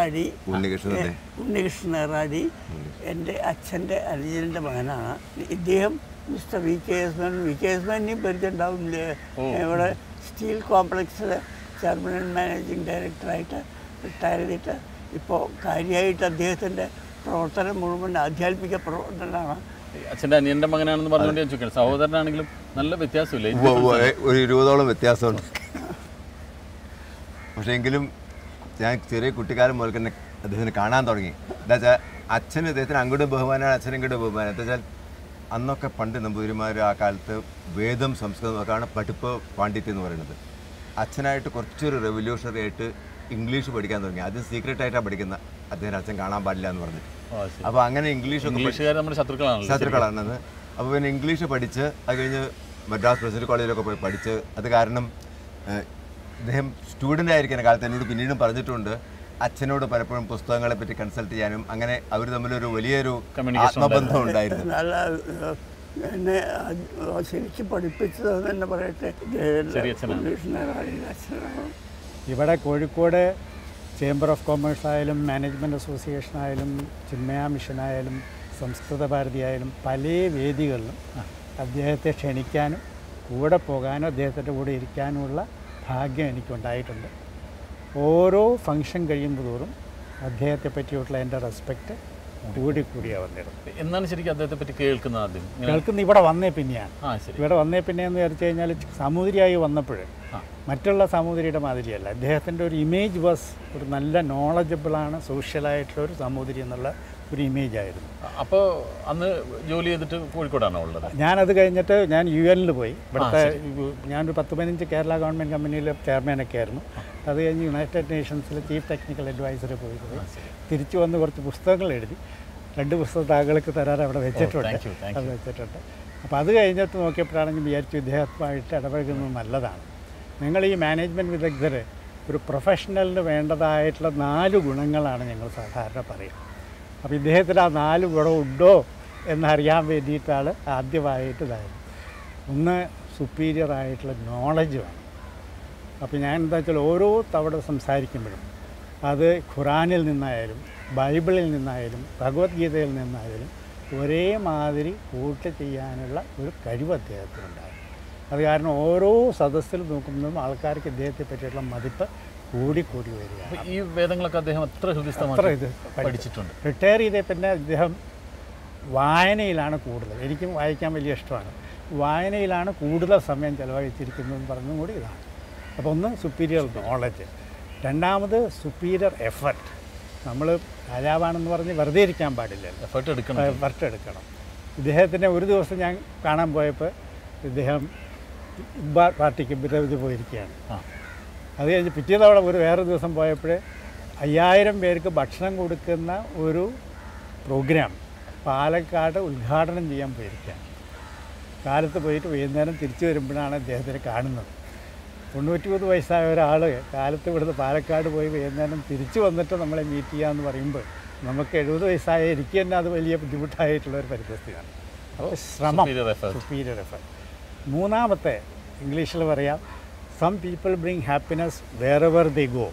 ഏറാടി ഉണ്ണികൃഷ്ണനെ ഉണ്ണികൃഷ്ണൻ ഏറാടി എൻ്റെ അച്ഛൻ്റെ അനുജൻ്റെ മകനാണ് ഇദ്ദേഹം മിസ്റ്റർ വി കെ എസ് മേൻ വി കെ എസ് മേനെയും പരിചയമുണ്ടാവില്ലേ ഇവിടെ സ്റ്റീൽ കോംപ്ലക്സിലെ ചെയർമാൻ ആൻഡ് മാനേജിങ് ഡയറക്ടറായിട്ട് റിട്ടയർ ചെയ്തിട്ട് ഇപ്പോൾ കാര്യമായിട്ട് അദ്ദേഹത്തിൻ്റെ പ്രവർത്തനം മുഴുവൻ ആധ്യാത്മിക പ്രവർത്തനമാണ് അച്ഛൻ്റെ അനിയൻ്റെ മകനാണെന്ന് പറഞ്ഞുകൊണ്ട് ഞാൻ ചോദിക്കണം സഹോദരനാണെങ്കിലും നല്ല വ്യത്യാസമില്ല ഉവ്വ് ഉവ്വ് ഒരു ഇരുപതോളം വ്യത്യാസമുണ്ട് പക്ഷേ എങ്കിലും ഞാൻ ചെറിയ കുട്ടിക്കാലം മുതൽ തന്നെ അദ്ദേഹത്തിന് കാണാൻ തുടങ്ങി എന്താ വെച്ചാൽ അച്ഛന് അദ്ദേഹത്തിന് അങ്ങോട്ടും ബഹുമാനമാണ് അച്ഛനും ഇങ്ങോട്ടും ബഹുമാനം എന്താ വെച്ചാൽ അന്നൊക്കെ പണ്ട് നമ്പൂതിരിമാർ ആ കാലത്ത് വേദം സംസ്കൃതമൊക്കെയാണ് പഠിപ്പ് പാണ്ഡിത്യം എന്ന് പറയുന്നത് അച്ഛനായിട്ട് കുറച്ചൊരു റെവല്യൂഷണറി ആയിട്ട് ഇംഗ്ലീഷ് പഠിക്കാൻ തുടങ്ങി അത് സീക്രട്ട് ആയിട്ടാണ് പഠിക്കുന്ന അദ്ദേഹം അച്ഛൻ കാണാൻ പാടില്ല എന്ന് പറഞ്ഞിട്ട് ഓ, ശരി. അപ്പോൾ അങ്ങനെ ഇംഗ്ലീഷൊക്കെ പഠി- ഇംഗ്ലീഷുകാർ നമ്മുടെ ശത്രുക്കളാണല്ലോ ശത്രുക്കളാണത് അപ്പോൾ പിന്നെ ഇംഗ്ലീഷ് പഠിച്ച് അത് കഴിഞ്ഞ് മദ്രാസ് പ്രസിഡന്റ് കോളേജിലൊക്കെ പോയി പഠിച്ച് അത് കാരണം ഏഹ്, ഇദ്ദേഹം സ്റ്റുഡൻ്റ് ആയിരിക്കുന്ന കാലത്ത് എന്നോട് പിന്നീടും പറഞ്ഞിട്ടുണ്ട് അച്ഛനോട് പലപ്പോഴും പുസ്തകങ്ങളെ പറ്റി കൺസൾട്ട് ചെയ്യാനും അങ്ങനെ അവർ തമ്മിലൊരു വലിയൊരു Communication ആത്മബന്ധം ഉണ്ടായിരുന്നു നല്ല ഏഹ്, എന്നെ അത് ശരിക്കും പഠിപ്പിച്ചതെന്ന് തന്നെ പറയട്ടെ ചെറിയച്ഛനാണ്. ഉണ്ണികൃഷ്ണൻ ഏറാടിയുടെ അച്ഛനാണ് ഇവിടെ കോഴിക്കോട് ചേംബർ ഓഫ് കൊമേഴ്സ് ആയാലും മാനേജ്മെൻറ്റ് അസോസിയേഷൻ ആയാലും ചിന്മയ മിഷൻ ആയാലും സംസ്കൃത ഭാരതി ആയാലും പല വേദികളിലും അദ്ദേഹത്തെ ക്ഷണിക്കാനും കൂടെ പോകാനും അദ്ദേഹത്തിൻ്റെ കൂടെ ഇരിക്കാനുമുള്ള ഭാഗ്യം എനിക്കുണ്ടായിട്ടുണ്ട് ഓരോ ഫംഗ്ഷൻ കഴിയുമ്പോൾ തോറും അദ്ദേഹത്തെ പറ്റിയിട്ടുള്ള എൻ്റെ റെസ്പെക്റ്റ് കൂടി കൂടിയാണ് വന്നിരുന്നത് എന്നാണ് ശരിക്കും അദ്ദേഹത്തെ പറ്റി കേൾക്കുന്നത് ആദ്യം ഇങ്ങനെ കേൾക്കുന്ന ഇവിടെ വന്നേ പിന്നെയാണ് ആ ശരി ഇവിടെ വന്നേ പിന്നെ എന്ന് വിചാരിച്ചു കഴിഞ്ഞാൽ സാമൂതിരിയായി വന്നപ്പോൾ ആ. മറ്റുള്ള സാമൂതിരിയുടെ മാതിരിയല്ല അദ്ദേഹത്തിൻ്റെ ഒരു ഇമേജ് വാസ് ഒരു നല്ല നോളജബിളാണ് സോഷ്യലായിട്ടുള്ള ഒരു സാമൂതിരി എന്നുള്ള ഒരു ഇമേജ് ആയിരുന്നു അപ്പോൾ അന്ന് ജോലി ചെയ്തിട്ട് കോഴിക്കോടാണോ ഉള്ളത് ഞാനത് കഴിഞ്ഞിട്ട് ഞാൻ യു എനിൽ പോയി ഇവിടുത്തെ ഞാനൊരു പത്ത് പതിനഞ്ച് കേരള ഗവൺമെൻറ് കമ്പനിയിലെ ചെയർമാനൊക്കെ ആയിരുന്നു അത് കഴിഞ്ഞ് യുണൈറ്റഡ് നേഷൻസിൽ ചീഫ് ടെക്നിക്കൽ അഡ്വൈസർ പോയി പോയി തിരിച്ചു വന്ന് കുറച്ച് പുസ്തകങ്ങൾ എഴുതി രണ്ട് പുസ്തകം താങ്കൾക്ക് തരാൻ അവിടെ വെച്ചിട്ടുണ്ട് thank you, thank അത് വെച്ചിട്ടുണ്ട് അപ്പോൾ അത് കഴിഞ്ഞിട്ട് നോക്കിയപ്പോഴാണ് ഞാൻ വിചാരിച്ചു ഇദ്ദേഹവുമായിട്ട് ഇടപഴകുന്നത് നല്ലതാണ് നിങ്ങൾ ഈ മാനേജ്മെൻറ്റ് വിദഗ്ധർ ഒരു പ്രൊഫഷണലിന് വേണ്ടതായിട്ടുള്ള നാല് ഗുണങ്ങളാണ് ഞങ്ങൾ സാധാരണ പറയുക അപ്പോൾ ഇദ്ദേഹത്തിന് ആ നാല് ഗുണം ഉണ്ടോ എന്നറിയാൻ വേണ്ടിയിട്ടാണ് ആദ്യമായിട്ട് ഇതായത് ഒന്ന് സുപ്പീരിയർ ആയിട്ടുള്ള നോളജ് വേണം അപ്പോൾ ഞാൻ എന്താ വെച്ചാൽ ഓരോ തവണ സംസാരിക്കുമ്പോഴും അത് ഖുറാനിൽ നിന്നായാലും ബൈബിളിൽ നിന്നായാലും ഭഗവത്ഗീതയിൽ നിന്നായാലും ഒരേ മാതിരി കൂട്ട് ചെയ്യാനുള്ള ഒരു കഴിവ് അദ്ദേഹത്തിനുണ്ടായി അത് കാരണം ഓരോ സദസ്സിൽ നോക്കുമ്പോഴും ആൾക്കാർക്ക് ഇദ്ദേഹത്തെ പറ്റിയിട്ടുള്ള മതിപ്പ് കൂടി കൂടി വരികയാണ് അപ്പോൾ ഈ വേദങ്ങളൊക്കെ അദ്ദേഹം അത്ര അത്ര ഹൃദയസ്ഥമാക്കി ഇത് പഠിച്ചിട്ടുണ്ട് റിട്ടയർ ചെയ്ത പിന്നെ അദ്ദേഹം വായനയിലാണ് കൂടുതൽ എനിക്കും വായിക്കാൻ വലിയ ഇഷ്ടമാണ് വായനയിലാണ് കൂടുതൽ സമയം ചിലവഴിച്ചിരിക്കുന്നതെന്ന് പറഞ്ഞും കൂടി ഇതാണ് അപ്പോൾ ഒന്ന് സുപ്പീരിയർ നോളജ് രണ്ടാമത് സുപ്പീരിയർ എഫർട്ട് നമ്മൾ രാജാവാണെന്ന് പറഞ്ഞ് വെറുതെ ഇരിക്കാൻ പാടില്ലല്ലോ എഫേർട്ട് എടുക്കണം എഫർട്ട് എടുക്കണം ഇദ്ദേഹത്തിനെ ഒരു ദിവസം ഞാൻ കാണാൻ പോയപ്പോൾ ഇദ്ദേഹം ഇക്ബാൽ പാർട്ടിക്ക് വിരമിച്ച് പോയിരിക്കുകയാണ് ആ അത് കഴിഞ്ഞ് പിറ്റേ തവണ ഒരു വേറെ ദിവസം പോയപ്പോൾ അയ്യായിരം പേർക്ക് ഭക്ഷണം കൊടുക്കുന്ന ഒരു പ്രോഗ്രാം പാലക്കാട് ഉദ്ഘാടനം ചെയ്യാൻ പോയിരിക്കുകയാണ് കാലത്ത് പോയിട്ട് വൈകുന്നേരം തിരിച്ചു വരുമ്പോഴാണ് അദ്ദേഹത്തിനെ കാണുന്നത് തൊണ്ണൂറ്റി മൂന്ന് വയസ്സായ ഒരാൾ കാലത്ത് ഇവിടുന്ന് പാലക്കാട് പോയി വൈകുന്നേരം തിരിച്ചു വന്നിട്ട് നമ്മളെ മീറ്റ് ചെയ്യാമെന്ന് പറയുമ്പോൾ നമുക്ക് എഴുപത് വയസ്സായ എനിക്ക് തന്നെ അത് വലിയ ബുദ്ധിമുട്ടായിട്ടുള്ള ഒരു പരിസ്ഥിതിയാണ് അപ്പോൾ ശ്രമം Superior effort. സുപ്പീരിയർ എഫർട്ട് മൂന്നാമത്തെ ഇംഗ്ലീഷിൽ പറയാം some people bring happiness wherever they go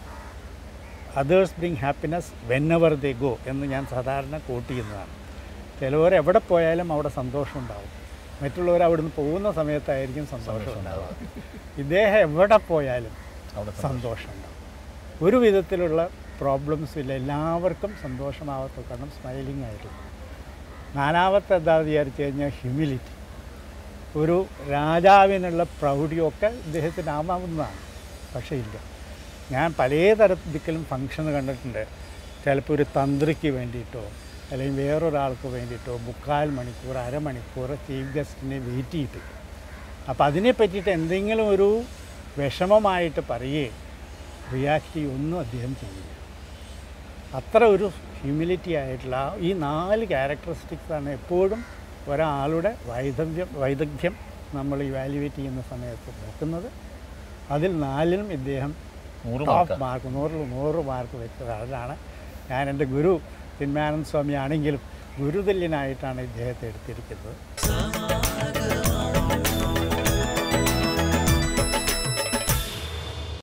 others bring happiness whenever they go എന്ന് ഞാൻ സാധാരണ കോട്ട് ചെയ്യുന്നതാണ് ചിലവർ എവിടെ പോയാലും അവിടെ സന്തോഷം ഉണ്ടാവും മറ്റുള്ളവർ അവിടുന്ന് പോകുന്ന സമയത്തായിരിക്കും സന്തോഷം ഉണ്ടാവുക ഇദ്ദേഹം എവിടെ പോയാലും അവിടെ സന്തോഷം ഉണ്ടാവും ഒരു വിധത്തിലുള്ള പ്രോബ്ലംസും ഇല്ല എല്ലാവർക്കും സന്തോഷമാവത്ത കാരണം സ്മൈലിംഗ് ആയിരുന്നു നാലാമത്തെ എന്താണെന്ന് വിചാരിച്ചു കഴിഞ്ഞാൽ ഹ്യൂമിലിറ്റി ഒരു രാജാവിനുള്ള പ്രൗഢിയൊക്കെ ഇദ്ദേഹത്തിന് ആമാവുന്നതാണ് പക്ഷേ ഇല്ല ഞാൻ പല തരത്തിലും ഫങ്ഷൻ കണ്ടിട്ടുണ്ട് ചിലപ്പോൾ ഒരു തന്ത്രിക്ക് വേണ്ടിയിട്ടോ അല്ലെങ്കിൽ വേറൊരാൾക്ക് വേണ്ടിയിട്ടോ മുക്കാൽ മണിക്കൂർ അരമണിക്കൂർ ചീഫ് ഗസ്റ്റിനെ വെയിറ്റ് ചെയ്യിപ്പിക്കും അപ്പോൾ അതിനെ പറ്റിയിട്ട് എന്തെങ്കിലും ഒരു വിഷമമായിട്ട് പറയുകയും റിയാക്ട് ചെയ്യുകയൊന്നും അദ്ദേഹം ചെയ്യില്ല അത്ര ഒരു ഹ്യൂമിലിറ്റി ആയിട്ടുള്ള ആ ഈ നാല് ക്യാരക്ടറിസ്റ്റിക്സ് ആണ് എപ്പോഴും ഒരാളുടെ വൈദഗ്ധ്യം വൈദഗ്ധ്യം നമ്മൾ ഇവാലുവേറ്റ് ചെയ്യുന്ന സമയത്ത് നോക്കുന്നത് അതിൽ നാലിനും ഇദ്ദേഹം നൂറ് ടോപ്പ് മാർക്ക് മാർക്ക് നൂറിൽ നൂറ് മാർക്ക് വെച്ച ആളാണ് ഞാൻ എൻ്റെ ഗുരു തിന്മാനന്ദ സ്വാമി ആണെങ്കിലും ഗുരുതുല്യനായിട്ടാണ് ഇദ്ദേഹത്തെ എടുത്തിരിക്കുന്നത്